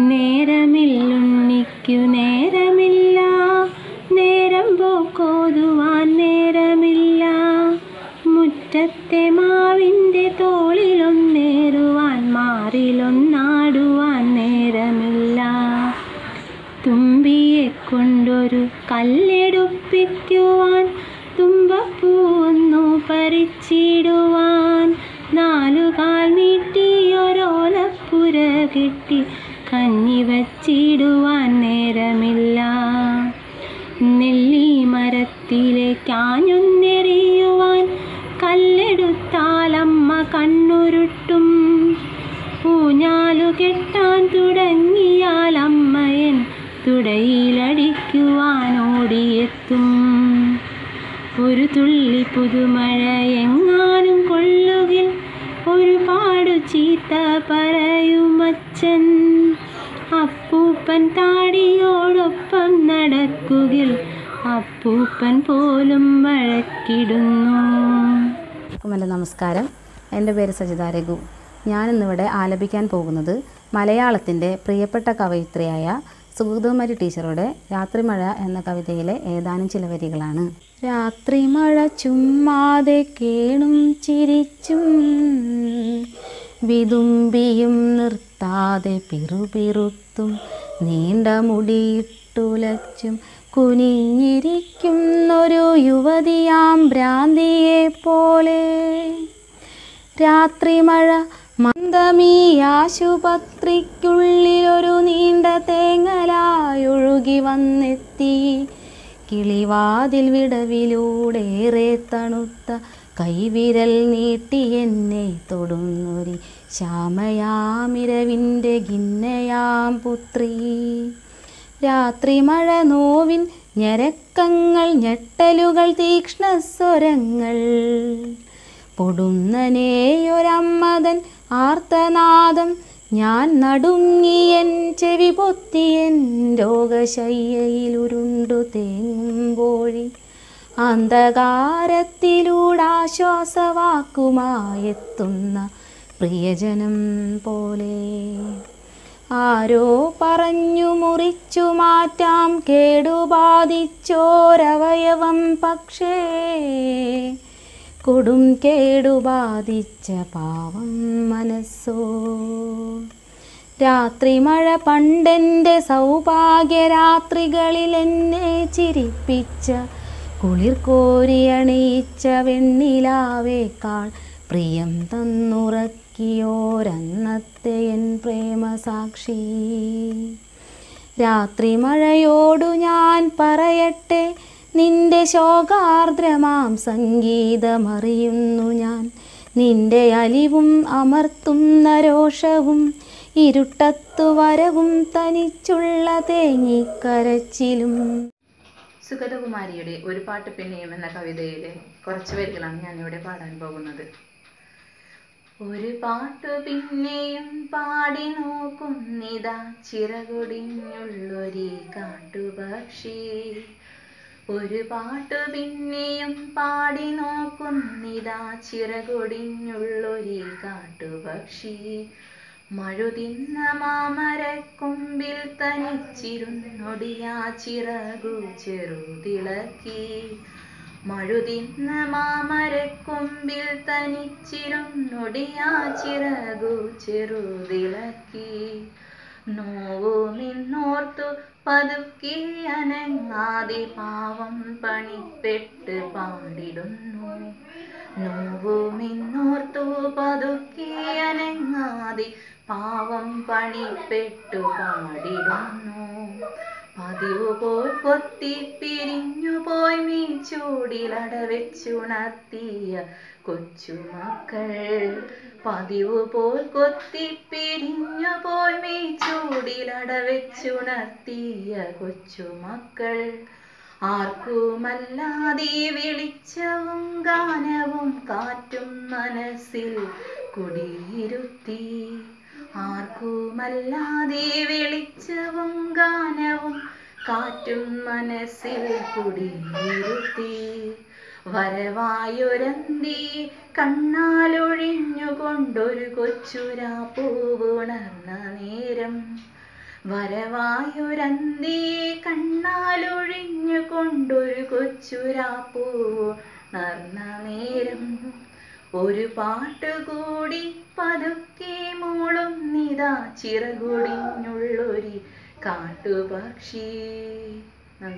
നേരമില്ലുണ്ണിക്കു നേരമില്ല നേരം പോക്കോതുവാൻ നേരമില്ല മുറ്റത്തെ മാവിൻ്റെ തോളിലൊന്നേറുവാൻ മാറിലൊന്നാടുവാൻ നേരമില്ല തുമ്പിയെ കൊണ്ടൊരു കല്ലെടുപ്പിക്കുവാൻ തുമ്പപ്പൂന്നു പറിച്ചിടുവാൻ നാലുകാൽ നീട്ടിയൊരോലപ്പുര കെട്ടി കഞ്ഞി വച്ചിടുവാൻ നേരമില്ല നെല്ലി മരത്തിലേക്കാഞ്ഞൊന്നെറിയുവാൻ കല്ലെടുത്താലമ്മ കണ്ണുരുട്ടും ഊഞ്ഞാലു കെട്ടാൻ തുടങ്ങിയാൽ അമ്മയൻ തുടയിലടിക്കുവാൻ ഓടിയെത്തും ഒരു തുള്ളി പുതുമഴ എങ്ങാനും കൊള്ളുകിൽ ഒരുപാട് ചീത്ത പറയുമച്ചൻ അപ്പൂപ്പൻ താടിയോടൊപ്പം നടക്കുകിൽ അപ്പൂപ്പൻ പോലും വഴക്കിടുന്നു എല്ലാവർക്കും എൻ്റെ നമസ്കാരം എൻ്റെ പേര് സജിത രഘു ഞാനിന്നിവിടെ ആലപിക്കാൻ പോകുന്നത് മലയാളത്തിൻ്റെ പ്രിയപ്പെട്ട കവയിത്രിയായ സുഗതകുമാരി ടീച്ചറുടെ രാത്രിമഴ എന്ന കവിതയിലെ ഏതാനും ചില വരികളാണ് രാത്രിമഴ ചുമ്മാതെ കേണും ചിരിച്ചും വിതുമ്പിയും നിർത്താതെ പിറുപിറുത്തും നീണ്ട മുടിയിട്ടുലച്ചും കുനിഞ്ഞിരിക്കുന്നൊരു യുവതിയാം ഭ്രാന്തിയെ പോലെ രാത്രിമഴ മന്ദമീ ആശുപത്രിക്കുള്ളിലൊരു നീണ്ട തേങ്ങലായൊഴുകി വന്നെത്തി കിളിവാതിൽ വിടവിലൂടേറെ തണുത്ത കൈവിരൽ നീട്ടി എന്നെ തൊടുന്നൊരി ശ്യാമയാമിരവിൻ്റെ ഗിന്നയാം പുത്രി രാത്രിമഴ നോവിൻ ഞരക്കങ്ങൾ ഞെട്ടലുകൾ തീക്ഷ്ണസ്വരങ്ങൾ പൊടുന്നനേയൊരമ്മതൻ ആർത്തനാദം ഞാൻ നടുങ്ങിയൻ ചെവി പൊത്തിയൻ രോഗശയ്യയിൽ ഉരുണ്ടു തേങ്ങുമ്പോഴി അന്ധകാരത്തിലൂടാശ്വാസവാക്കുമായെത്തുന്ന പ്രിയജനം പോലെ ആരോ പറഞ്ഞു മുറിച്ചു മാറ്റാം കേടുബാധിച്ചോരവയവം പക്ഷേ കൊടും കേടുബാധിച്ച പാവം മനസ്സോ രാത്രിമഴ പണ്ടെൻ്റെ സൗഭാഗ്യരാത്രികളിൽ എന്നെ ചിരിപ്പിച്ച കുളിർ കോരിയണിയിച്ച വെണ്ണിലാവേക്കാൾ പ്രിയം തന്നുറക്കിയോരന്നത്തെ എൻ പ്രേമസാക്ഷി രാത്രിമഴയോടു ഞാൻ പറയട്ടെ നിന്റെ ശോകാർദ്രമാം സംഗീതമറിയുന്നു ഞാൻ നിന്റെ അലിവും അമർത്തുന്ന രോഷവും ഇരുട്ടത്തു വരവും തനിച്ചുള്ള തേങ്ങിക്കരച്ചിലും സുഗതകുമാരിയുടെ ഒരു പാട്ട് പിന്നെയും എന്ന കവിതയിലെ കുറച്ച് വരികളാണ് ഞാനിവിടെ പാടാൻ പോകുന്നത് ഒരു പാട്ടു പിന്നെയും പാടി നോക്കുന്നിതാ ചിറകൊടിഞ്ഞുള്ളൊരു കാട്ടുപക്ഷി ഒരു പാട്ടു പിന്നെയും പാടി നോക്കുന്നിതാ ചിറകൊടിഞ്ഞുള്ളൊരു കാട്ടുപക്ഷി മഴുതിന്ന മാമരക്കൊമ്പിൽ തനിച്ചിരുന്നൊടിയാ ചിറകു ചെറുതിളക്കി മഴുതിന്ന മാമരക്കൊമ്പിൽ തനിച്ചിരുന്നൊടിയാ ചിറകു ചെറുതിളക്കി നോവു നിന്നോർത്തു പതുക്കി അനങ്ങാതെ പാവം പണിപ്പെട്ട് പാടിടുന്നു നോവു നിന്നോർത്തു പതുക്കി അനങ്ങാതെ പാവം പണിപ്പെട്ടു പാടിടുന്നു പതിവ് പോൽ കൊത്തി പിരിഞ്ഞു പോയി മീച്ചൂടിലടവെച്ചുണർത്തിയ കൊച്ചുമക്കൾ പതിവ് പോൽ കൊത്തി പിരിഞ്ഞു പോയി മീച്ചൂടിലടവെച്ചുണർത്തിയ കൊച്ചുമക്കൾ ആർക്കുമല്ലാതെ വെളിച്ചവും ഗാനവും കാറ്റും മനസ്സിൽ കുടിയിരുത്തി ആർക്കുമല്ലാതെ വെളിച്ചവും ഗാനവും കാറ്റും മനസ്സിൽ കുടിയിരുത്തി വരവായൊരന്തി കണ്ണാലൊഴിഞ്ഞുകൊണ്ടൊരു കൊച്ചുരാ പൂവുണർന്ന നേരം വരവായൊരന്തിയെ കണ്ണാലൊഴിഞ്ഞു കൊണ്ടൊരു കൊച്ചുരാപ്പൂ നർന്ന നേരം ഒരു പാട്ടുകൂടി പതുക്കെ മൂളും നിതാ ചിറകുടിഞ്ഞുള്ളൊരു കാട്ടുപക്ഷി നന്ദി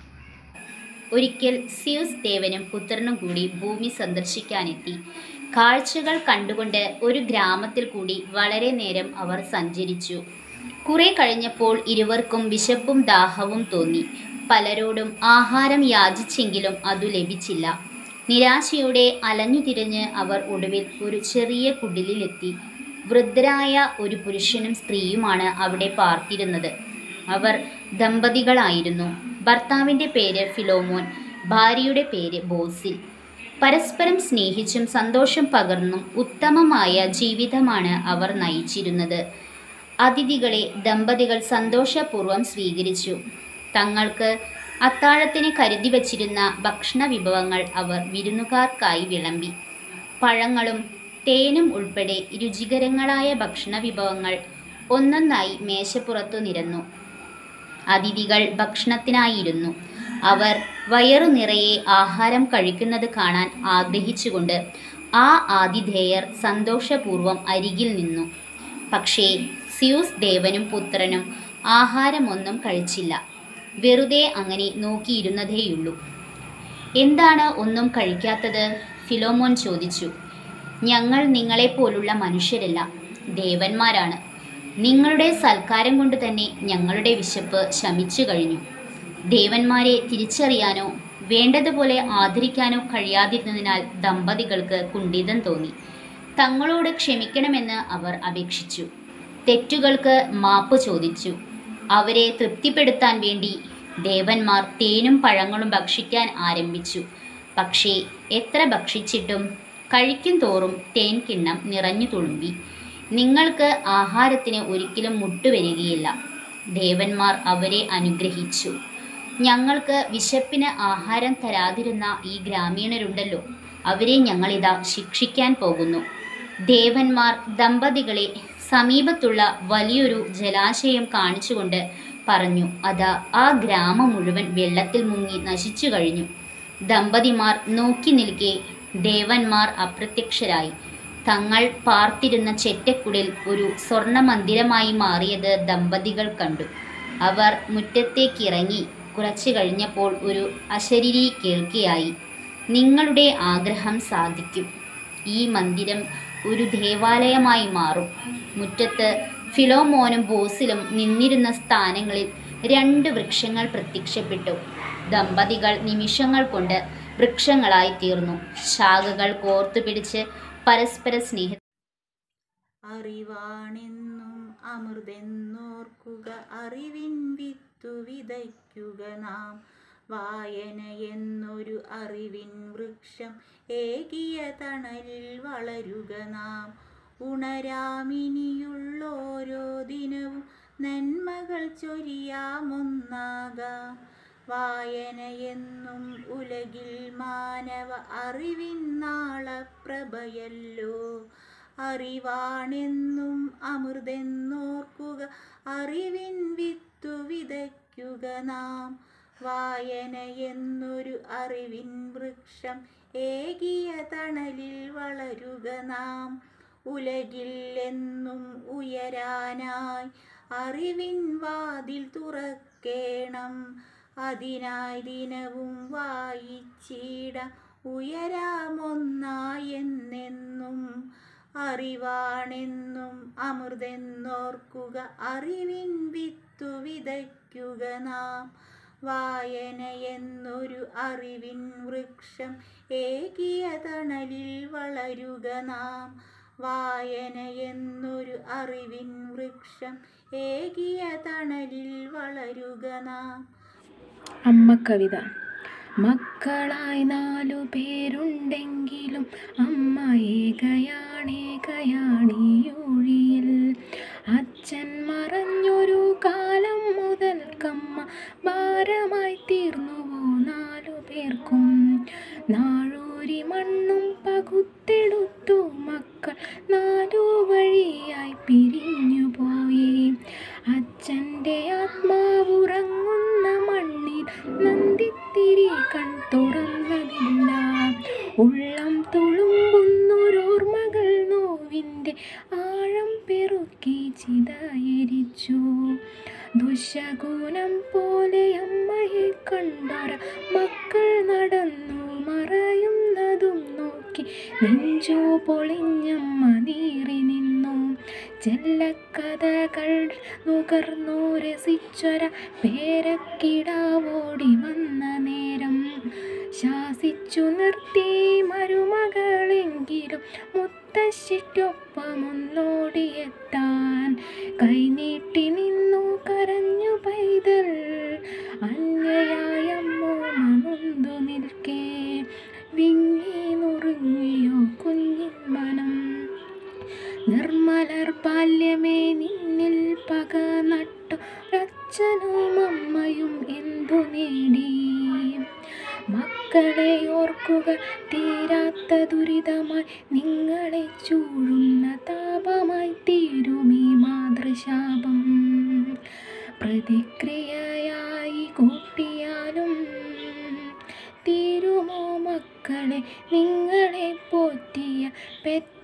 ഒരിക്കൽ സ്യൂസ് ദേവനും പുത്രനും കൂടി ഭൂമി സന്ദർശിക്കാനെത്തി കാഴ്ചകൾ കണ്ടുകൊണ്ട് ഒരു ഗ്രാമത്തിൽ കൂടി വളരെ നേരം അവർ സഞ്ചരിച്ചു കുറെ കഴിഞ്ഞപ്പോൾ ഇരുവർക്കും വിശപ്പും ദാഹവും തോന്നി പലരോടും ആഹാരം യാചിച്ചെങ്കിലും അതു ലഭിച്ചില്ല നിരാശയോടെ അലഞ്ഞു തിരിഞ്ഞ് അവർ ഒടുവിൽ ഒരു ചെറിയ കുടിലിലെത്തി വൃദ്ധരായ ഒരു പുരുഷനും സ്ത്രീയുമാണ് അവിടെ പാർത്തിരുന്നത് അവർ ദമ്പതികളായിരുന്നു ഭർത്താവിൻ്റെ പേര് ഫിലോമോൻ ഭാര്യയുടെ പേര് ബോസിൽ പരസ്പരം സ്നേഹിച്ചും സന്തോഷം പകർന്നും ഉത്തമമായ ജീവിതമാണ് അവർ നയിച്ചിരുന്നത് അതിഥികളെ ദമ്പതികൾ സന്തോഷപൂർവ്വം സ്വീകരിച്ചു തങ്ങൾക്ക് അത്താഴത്തിന് കരുതി വച്ചിരുന്ന ഭക്ഷണ വിഭവങ്ങൾ അവർ വിരുന്നുകാർക്കായി വിളമ്പി പഴങ്ങളും തേനും ഉൾപ്പെടെ രുചികരങ്ങളായ ഭക്ഷണ വിഭവങ്ങൾ ഒന്നൊന്നായി മേശപ്പുറത്തു നിരന്നു അതിഥികൾ ഭക്ഷണത്തിനായിരുന്നു അവർ വയറു നിറയെ ആഹാരം കഴിക്കുന്നത് കാണാൻ ആഗ്രഹിച്ചുകൊണ്ട് ആ ആതിഥേയർ സന്തോഷപൂർവ്വം അരികിൽ നിന്നു പക്ഷേ സ്യൂസ് ദേവനും പുത്രനും ആഹാരമൊന്നും കഴിച്ചില്ല വെറുതെ അങ്ങനെ നോക്കിയിരുന്നതേയുള്ളൂ എന്താണ് ഒന്നും കഴിക്കാത്തത് ഫിലോമോൻ ചോദിച്ചു ഞങ്ങൾ നിങ്ങളെപ്പോലുള്ള മനുഷ്യരല്ല ദേവന്മാരാണ് നിങ്ങളുടെ സൽക്കാരം കൊണ്ട് തന്നെ ഞങ്ങളുടെ വിശപ്പ് ശമിച്ചു കഴിഞ്ഞു ദേവന്മാരെ തിരിച്ചറിയാനോ വേണ്ടതുപോലെ ആദരിക്കാനോ കഴിയാതിരുന്നതിനാൽ ദമ്പതികൾക്ക് കുണ്ഠിതം തോന്നി തങ്ങളോട് ക്ഷമിക്കണമെന്ന് അവർ അപേക്ഷിച്ചു തെറ്റുകൾക്ക് മാപ്പ് ചോദിച്ചു അവരെ തൃപ്തിപ്പെടുത്താൻ വേണ്ടി ദേവന്മാർ തേനും പഴങ്ങളും ഭക്ഷിക്കാൻ ആരംഭിച്ചു പക്ഷേ എത്ര ഭക്ഷിച്ചിട്ടും കഴിക്കും തോറും തേൻ കിണ്ണം നിറഞ്ഞു തുളുമ്പി നിങ്ങൾക്ക് ആഹാരത്തിന് ഒരിക്കലും മുട്ടുവരികയില്ല ദേവന്മാർ അവരെ അനുഗ്രഹിച്ചു ഞങ്ങൾക്ക് വിശപ്പിന് ആഹാരം തരാതിരുന്ന ഈ ഗ്രാമീണരുണ്ടല്ലോ അവരെ ഞങ്ങളിതാ ശിക്ഷിക്കാൻ പോകുന്നു ദേവന്മാർ ദമ്പതികളെ സമീപത്തുള്ള വലിയൊരു ജലാശയം കാണിച്ചുകൊണ്ട് പറഞ്ഞു അതാ ആ ഗ്രാമം മുഴുവൻ വെള്ളത്തിൽ മുങ്ങി നശിച്ചു കഴിഞ്ഞു ദമ്പതിമാർ നോക്കി നിൽക്കെ ദേവന്മാർ അപ്രത്യക്ഷരായി തങ്ങൾ പാർത്തിരുന്ന ചെറ്റക്കുടിൽ ഒരു സ്വർണ്ണ മന്ദിരമായി മാറിയത് ദമ്പതികൾ കണ്ടു അവർ മുറ്റത്തേക്കിറങ്ങി കുറച്ചു കഴിഞ്ഞപ്പോൾ ഒരു അശരീരി കേൾക്കുകയായി നിങ്ങളുടെ ആഗ്രഹം സാധിക്കും ഈ മന്ദിരം ഒരു ദേവാലയമായി മാറും മുറ്റത്ത് ഫിലോമോനും ബോസിലും നിന്നിരുന്ന സ്ഥാനങ്ങളിൽ രണ്ട് വൃക്ഷങ്ങൾ പ്രത്യക്ഷപ്പെട്ടു ദമ്പതികൾ നിമിഷങ്ങൾ കൊണ്ട് വൃക്ഷങ്ങളായി തീർന്നു ശാഖകൾ കോർത്തുപിടിച്ച് പരസ്പര സ്നേഹ അറിവാണെന്നും അമൃതെന്നോർക്കുക അറിവിൻ വിത്തു വിതയ്ക്കുക നാം വായന എന്നൊരു അറിവിൻ വൃക്ഷം ഏകിയ തണലിൽ വളരുക നാം ഉണരാമിനിയുള്ളോരോ ദിനവും നന്മകൾ ചൊരിയാമൊന്നാകാം വായന എന്നും ഉലകിൽ മാനവ അറിവിൻ നാളപ്രഭയല്ലോ അറിവാണെന്നും അമൃതെന്നോർക്കുക അറിവിൻ വിത്തു വിതയ്ക്കുക നാം വായന എന്നൊരു അറിവിൻ വൃക്ഷം ഏകിയ തണലിൽ വളരുക നാം ഉലകിൽ എന്നും ഉയരാനായി അറിവിൻ വാതിൽ തുറക്കേണം അതിനായി ദിനവും വായിച്ചിടാം ഉയരാമൊന്നായി എന്നെന്നും അറിവാണെന്നും അമൃതെന്നോർക്കുക അറിവിൻ വിത്തു വിതയ്ക്കുക നാം വായന എന്നൊരു അറിവിൻ വൃക്ഷം ഏകിയ തണലിൽ വളരുക നാം വായന എന്നൊരു അറിവിൻ വൃക്ഷം ഏകിയ തണലിൽ വളരുക നാം അമ്മ കവിത മക്കളായി നാലു പേരുണ്ടെങ്കിലും അമ്മ ഏകയാണേകയാണിയൊഴിയിൽ അച്ഛൻ മറഞ്ഞൊരു കാലം മുതൽക്കമ്മ ഭാരമായി തീർന്നുവോ നാലു പേർക്കും നാഴൂരി മണ്ണും പകുത്തെടുത്തു മക്കൾ നാലു വഴിയായി പിരിഞ്ഞുപോയി അച്ഛൻ പാര മക്കൾ നടന്നു മറയുന്നതും നോക്കി നെഞ്ചു പൊളിഞ്ഞമ്മ നീറി നിന്നു ചെല്ലക്കഥകൾ നുകർന്നു രസിച്ചൊര പേരക്കിടാവോടി വന്ന നേരം ശാസിച്ചു നിർത്തി മരുമകളെങ്കിലും മുത്തശ്ശിക്കൊപ്പമൊന്നോടിയെത്താൻ കൈനീട്ടി നിന്നു കരഞ്ഞു പൈതൽ അന്യയായമ്മോ നൊന്തു നിൽക്കേ വിങ്ങി നുറുങ്ങിയോ കുഞ്ഞിൻ മനം നിർമ്മലർ ബാല്യമേ നിന്നിൽ പക നട്ടു അച്ഛനും അമ്മയും എന്തു നേടി മക്കളെ ഓർക്കുക തീരാത്ത ദുരിതമായി നിങ്ങളെ ചൂഴുന്ന താപമായി തീരുമീ മാതൃശാപം പ്രതിക്രിയയായി കൂട്ടിയാലും തീരുമോ മക്കളെ നിങ്ങളെ പോറ്റിയ പെറ്റ